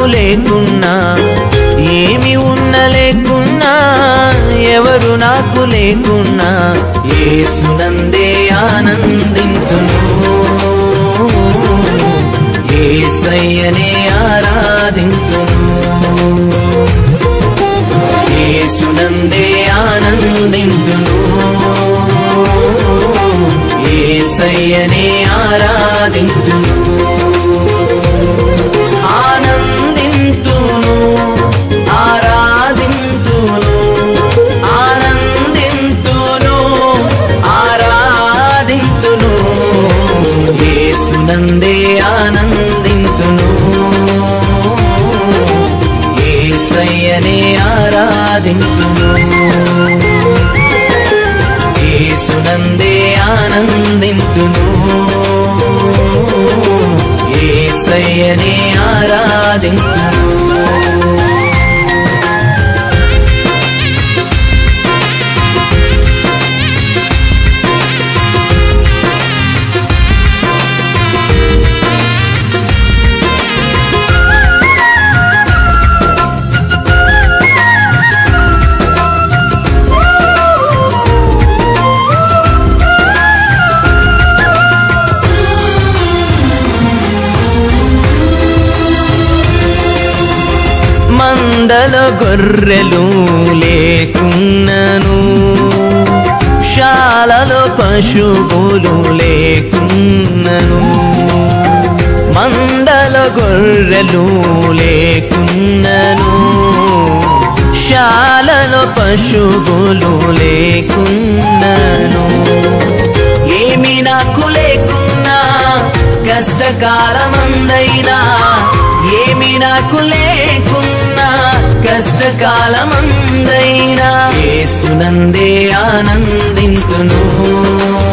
లేకున్నా ఏమి ఉన్న లేకున్నా ఎవరు నాకు లేకున్నా ఏసునందే ఆనందింతును ఏసయ్యనే ఆరాధింతును ఏసునందే ఆనందింతును ఏసయ్యనే ఆరాధింతును ఆనందింతును ఆరాధింతును ఆనందింతును ఆరాధింతును ఏసునందే ఆనందింతును ఏసయ్యనే ఆరాధింతును ఏసునందే ఆనందింతును ఏసయ్యనే ఆరాధింతును మందల గొర్రెలు లేకున్నను శాలలో పశువులు లేకున్నను మందల గొర్రెలు లేకున్నను శాలలో పశువులు లేకున్నను ఏమి నాకు లేకున్నా కష్టకాలమందైనా ఏమి నాకు లేకున్నా కష్టకాలమందైనా ఏసునందే ఆనందింతును